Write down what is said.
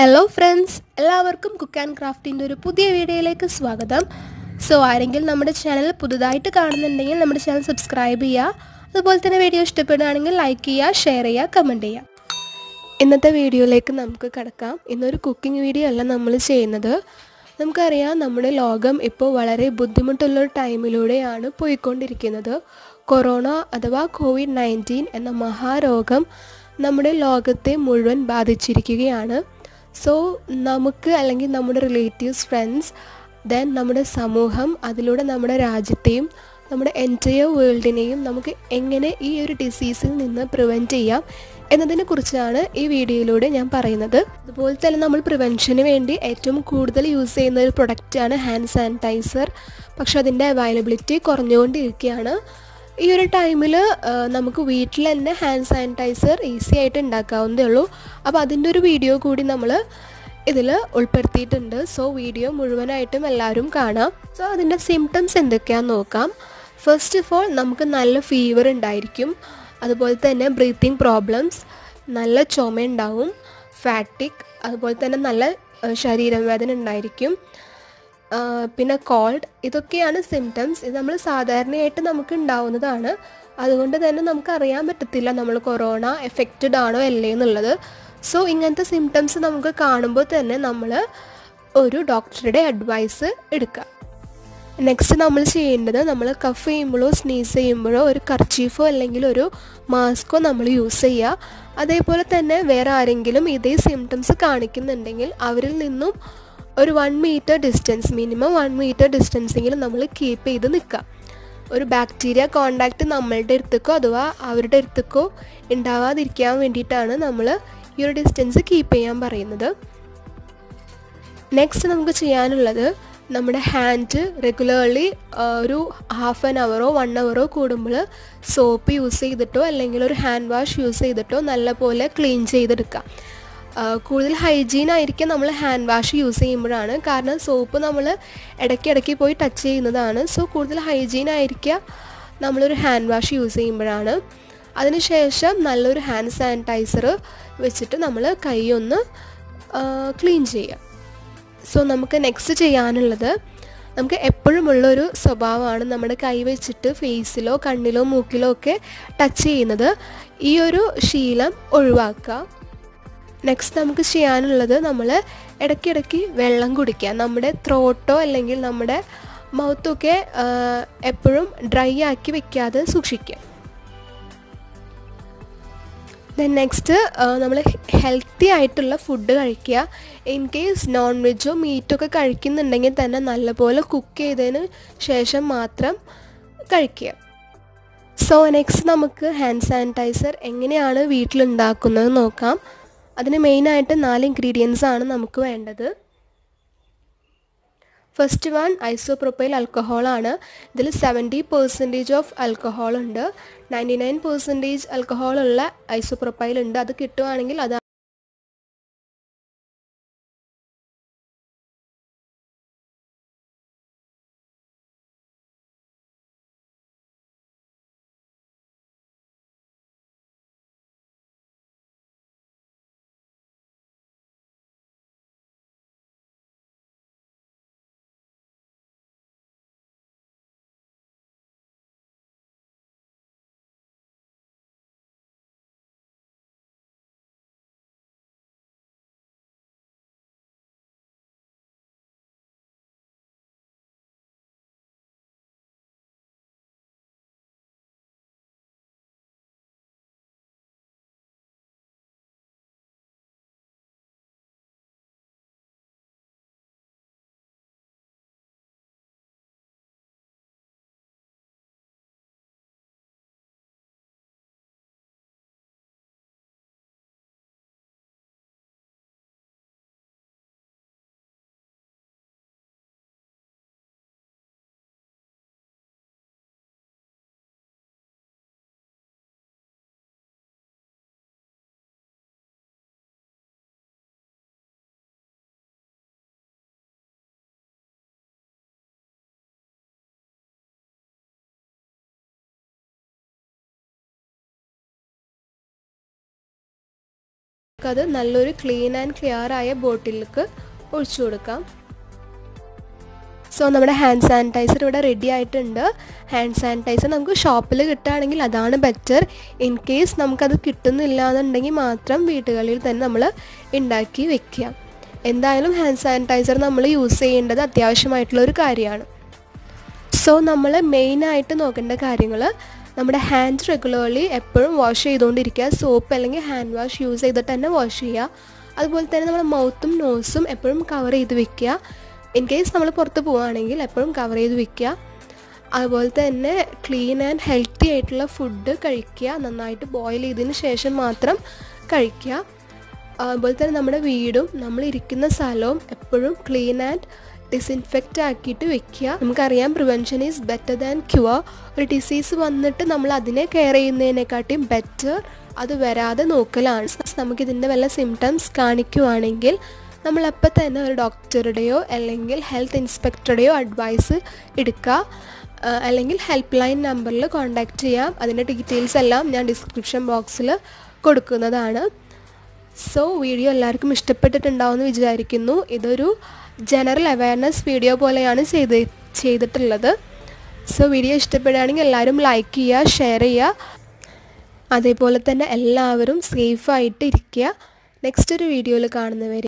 hello friends എല്ലാവർക്കും cook and ക്രാഫ്റ്റിൻ്റെ ഒരു പുതിയ വീഡിയോയിലേക്ക് സ്വാഗതം സോ ആരെങ്കിലും നമ്മുടെ ചാനൽ പുതുതായിട്ട് കാണുന്നുണ്ടെങ്കിൽ നമ്മുടെ ചാനൽ സബ്സ്ക്രൈബ് ചെയ്യുക അതുപോലെ തന്നെ വീഡിയോ ഇഷ്ടപ്പെടുകയാണെങ്കിൽ ലൈക്ക് ചെയ്യുക ഷെയർ ചെയ്യുക കമൻറ്റ് ചെയ്യുക ഇന്നത്തെ വീഡിയോയിലേക്ക് നമുക്ക് കിടക്കാം ഇന്നൊരു കുക്കിംഗ് വീഡിയോ അല്ല നമ്മൾ ചെയ്യുന്നത് നമുക്കറിയാം നമ്മുടെ ലോകം ഇപ്പോൾ വളരെ ബുദ്ധിമുട്ടുള്ളൊരു ടൈമിലൂടെയാണ് പോയിക്കൊണ്ടിരിക്കുന്നത് കൊറോണ അഥവാ കോവിഡ് നയൻറ്റീൻ എന്ന മഹാരോഗം നമ്മുടെ ലോകത്തെ മുഴുവൻ ബാധിച്ചിരിക്കുകയാണ് സോ നമുക്ക് അല്ലെങ്കിൽ നമ്മുടെ റിലേറ്റീവ്സ് ഫ്രണ്ട്സ് ദെൻ നമ്മുടെ സമൂഹം അതിലൂടെ നമ്മുടെ രാജ്യത്തെയും നമ്മുടെ എൻറ്റയർ വേൾഡിനെയും നമുക്ക് എങ്ങനെ ഈ ഒരു ഡിസീസിൽ നിന്ന് പ്രിവെൻറ്റ് ചെയ്യാം എന്നതിനെ കുറിച്ചാണ് ഈ വീഡിയോയിലൂടെ ഞാൻ പറയുന്നത് അതുപോലെ തന്നെ നമ്മൾ പ്രിവെൻഷന് വേണ്ടി ഏറ്റവും കൂടുതൽ യൂസ് ചെയ്യുന്ന ഒരു പ്രൊഡക്റ്റാണ് ഹാൻഡ് സാനിറ്റൈസർ പക്ഷെ അതിൻ്റെ അവൈലബിലിറ്റി കുറഞ്ഞുകൊണ്ടിരിക്കുകയാണ് ഈ ഒരു ടൈമിൽ നമുക്ക് വീട്ടിൽ തന്നെ ഹാൻഡ് സാനിറ്റൈസർ ഈസി ആയിട്ട് ഉണ്ടാക്കാവുന്നതേ ഉള്ളൂ അപ്പോൾ അതിൻ്റെ ഒരു വീഡിയോ കൂടി നമ്മൾ ഇതിൽ ഉൾപ്പെടുത്തിയിട്ടുണ്ട് സോ വീഡിയോ മുഴുവനായിട്ടും എല്ലാവരും കാണാം സോ അതിൻ്റെ സിംറ്റംസ് എന്തൊക്കെയാണെന്ന് നോക്കാം ഫസ്റ്റ് ഓഫ് ഓൾ നമുക്ക് നല്ല ഫീവർ ഉണ്ടായിരിക്കും അതുപോലെ തന്നെ ബ്രീത്തിങ് പ്രോബ്ലംസ് നല്ല ചുമ ഉണ്ടാവും ഫാറ്റിക് അതുപോലെ തന്നെ നല്ല ശരീരവേദന ഉണ്ടായിരിക്കും പിന്നെ കോൾഡ് ഇതൊക്കെയാണ് സിംറ്റംസ് ഇത് നമ്മൾ സാധാരണയായിട്ട് നമുക്ക് ഉണ്ടാവുന്നതാണ് അതുകൊണ്ട് തന്നെ നമുക്ക് അറിയാൻ പറ്റത്തില്ല നമ്മൾ കൊറോണ എഫക്റ്റഡ് ആണോ അല്ലേ എന്നുള്ളത് സോ ഇങ്ങനത്തെ സിംറ്റംസ് നമുക്ക് കാണുമ്പോൾ തന്നെ നമ്മൾ ഒരു ഡോക്ടറുടെ അഡ്വൈസ് എടുക്കുക നെക്സ്റ്റ് നമ്മൾ ചെയ്യേണ്ടത് നമ്മൾ കഫ് ചെയ്യുമ്പോഴോ സ്നീസ് ചെയ്യുമ്പോഴോ ഒരു കർച്ചീഫോ അല്ലെങ്കിൽ ഒരു മാസ്കോ നമ്മൾ യൂസ് ചെയ്യുക അതേപോലെ തന്നെ വേറെ ആരെങ്കിലും ഇതേ സിംറ്റംസ് കാണിക്കുന്നുണ്ടെങ്കിൽ അവരിൽ നിന്നും ഒരു one metre distance minimum one metre ഡിസ്റ്റൻസെങ്കിലും നമ്മൾ കീപ്പ് ചെയ്ത് നിൽക്കുക ഒരു ബാക്ടീരിയ കോണ്ടാക്റ്റ് നമ്മളുടെ അടുത്തേക്കോ അഥവാ അവരുടെ അടുത്തേക്കോ ഉണ്ടാവാതിരിക്കാൻ വേണ്ടിയിട്ടാണ് നമ്മൾ ഈ ഒരു ഡിസ്റ്റൻസ് കീപ്പ് ചെയ്യാൻ പറയുന്നത് നെക്സ്റ്റ് നമുക്ക് ചെയ്യാനുള്ളത് നമ്മുടെ ഹാൻഡ് റെഗുലർലി ഒരു ഹാഫ് ആൻ അവറോ വൺ അവറോ കൂടുമ്പോൾ സോപ്പ് യൂസ് ചെയ്തിട്ടോ അല്ലെങ്കിൽ ഒരു ഹാൻഡ് വാഷ് യൂസ് ചെയ്തിട്ടോ നല്ലപോലെ ക്ലീൻ ചെയ്തെടുക്കാം കൂടുതൽ ഹൈജീൻ ആയിരിക്കും നമ്മൾ ഹാൻഡ് വാഷ് യൂസ് ചെയ്യുമ്പോഴാണ് കാരണം സോപ്പ് നമ്മൾ ഇടയ്ക്കിടയ്ക്ക് പോയി ടച്ച് ചെയ്യുന്നതാണ് സോ കൂടുതൽ ഹൈജീൻ ആയിരിക്കുക നമ്മളൊരു ഹാൻഡ് വാഷ് യൂസ് ചെയ്യുമ്പോഴാണ് അതിനുശേഷം നല്ലൊരു ഹാൻഡ് സാനിറ്റൈസർ വെച്ചിട്ട് നമ്മൾ കൈ ഒന്ന് ക്ലീൻ ചെയ്യുക സോ നമുക്ക് നെക്സ്റ്റ് ചെയ്യാനുള്ളത് നമുക്ക് എപ്പോഴുമുള്ളൊരു സ്വഭാവമാണ് നമ്മുടെ കൈ വെച്ചിട്ട് ഫേസിലോ കണ്ണിലോ മൂക്കിലോ ഒക്കെ ടച്ച് ചെയ്യുന്നത് ഈ ഒരു ശീലം ഒഴിവാക്കുക നെക്സ്റ്റ് നമുക്ക് ചെയ്യാനുള്ളത് നമ്മൾ ഇടയ്ക്കിടയ്ക്ക് വെള്ളം കുടിക്കുക നമ്മുടെ ത്രോട്ടോ അല്ലെങ്കിൽ നമ്മുടെ മൗത്തൊക്കെ എപ്പോഴും ഡ്രൈ ആക്കി വെക്കാതെ സൂക്ഷിക്കുക ദെൻ നെക്സ്റ്റ് നമ്മൾ ഹെൽത്തി ആയിട്ടുള്ള ഫുഡ് കഴിക്കുക ഇൻ കേസ് നോൺ വെജോ മീറ്റോ ഒക്കെ കഴിക്കുന്നുണ്ടെങ്കിൽ തന്നെ നല്ലപോലെ കുക്ക് ചെയ്തതിന് ശേഷം മാത്രം കഴിക്കുക സോ നെക്സ്റ്റ് നമുക്ക് ഹാൻഡ് സാനിറ്റൈസർ എങ്ങനെയാണ് വീട്ടിലുണ്ടാക്കുന്നത് നോക്കാം അതിന് മെയിനായിട്ട് നാല് ഇൻഗ്രീഡിയൻസ് ആണ് നമുക്ക് വേണ്ടത് ഫസ്റ്റ് വൺ ഐസോപ്രൊപ്പൈൽ ആൽക്കഹോളാണ് ഇതിൽ സെവൻറ്റി പെർസെൻറ്റേജ് ഓഫ് ആൽക്കഹോൾ ഉണ്ട് നയൻറ്റി നയൻ പെർസെൻറ്റേജ് ആൽക്കഹോൾ ഉള്ള ഐസോപ്രൊപ്പൈൽ ഉണ്ട് അത് കിട്ടുവാണെങ്കിൽ അത് നമുക്കത് നല്ലൊരു ക്ലീൻ ആൻഡ് ക്ലിയർ ആയ ബോട്ടിലേക്ക് ഒഴിച്ചു കൊടുക്കാം സോ നമ്മുടെ ഹാൻഡ് സാനിറ്റൈസർ ഇവിടെ റെഡി ആയിട്ടുണ്ട് ഹാൻഡ് സാനിറ്റൈസർ നമുക്ക് ഷോപ്പിൽ കിട്ടുകയാണെങ്കിൽ അതാണ് ബെറ്റർ ഇൻ കേസ് നമുക്കത് കിട്ടുന്നില്ല എന്നുണ്ടെങ്കിൽ മാത്രം വീടുകളിൽ തന്നെ നമ്മൾ ഉണ്ടാക്കി വെക്കുക എന്തായാലും ഹാൻഡ് സാനിറ്റൈസർ നമ്മൾ യൂസ് ചെയ്യേണ്ടത് അത്യാവശ്യമായിട്ടുള്ള ഒരു കാര്യമാണ് സോ നമ്മൾ മെയിനായിട്ട് നോക്കേണ്ട കാര്യങ്ങൾ നമ്മുടെ ഹാൻഡ് റെഗുലർലി എപ്പോഴും വാഷ് ചെയ്തുകൊണ്ടിരിക്കുക സോപ്പ് അല്ലെങ്കിൽ ഹാൻഡ് വാഷ് യൂസ് ചെയ്തിട്ട് തന്നെ വാഷ് ചെയ്യുക അതുപോലെ തന്നെ നമ്മുടെ മൗത്തും നോസും എപ്പോഴും കവർ ചെയ്ത് വെക്കുക ഇൻ കേസ് നമ്മൾ പുറത്ത് പോവുകയാണെങ്കിൽ എപ്പോഴും കവർ ചെയ്ത് വെക്കുക അതുപോലെ തന്നെ ക്ലീൻ ആൻഡ് ഹെൽത്തി ആയിട്ടുള്ള ഫുഡ് കഴിക്കുക നന്നായിട്ട് ബോയിൽ ചെയ്തതിന് ശേഷം മാത്രം കഴിക്കുക അതുപോലെ തന്നെ നമ്മുടെ വീടും നമ്മൾ ഇരിക്കുന്ന സ്ഥലവും എപ്പോഴും ക്ലീൻ ആൻഡ് ഡിസിൻഫെക്റ്റ് ആക്കിയിട്ട് വെക്കുക നമുക്കറിയാം prevention is better than cure ഒരു ഡിസീസ് വന്നിട്ട് നമ്മൾ അതിനെ കെയർ ചെയ്യുന്നതിനെക്കാട്ടിയും ബെറ്റർ അത് വരാതെ നോക്കലാണ് നമുക്കിതിൻ്റെ വല്ല സിംറ്റംസ് കാണിക്കുവാണെങ്കിൽ നമ്മളപ്പോൾ തന്നെ ഒരു ഡോക്ടറുടെയോ അല്ലെങ്കിൽ ഹെൽത്ത് ഇൻസ്പെക്ടറുടെയോ അഡ്വൈസ് എടുക്കുക അല്ലെങ്കിൽ ഹെൽപ്പ് ലൈൻ നമ്പറിൽ കോൺടാക്റ്റ് ചെയ്യാം അതിൻ്റെ ഡീറ്റെയിൽസ് എല്ലാം ഞാൻ ഡിസ്ക്രിപ്ഷൻ ബോക്സിൽ കൊടുക്കുന്നതാണ് സോ വീഡിയോ എല്ലാവർക്കും ഇഷ്ടപ്പെട്ടിട്ടുണ്ടാവുമെന്ന് വിചാരിക്കുന്നു ഇതൊരു ജനറൽ അവയർനെസ് വീഡിയോ പോലെയാണ് ചെയ്ത് ചെയ്തിട്ടുള്ളത് സോ വീഡിയോ ഇഷ്ടപ്പെടുകയാണെങ്കിൽ എല്ലാവരും ലൈക്ക് ചെയ്യുക ഷെയർ ചെയ്യുക അതേപോലെ തന്നെ എല്ലാവരും സേഫായിട്ട് ഇരിക്കുക നെക്സ്റ്റ് ഒരു വീഡിയോയിൽ കാണുന്നവരെ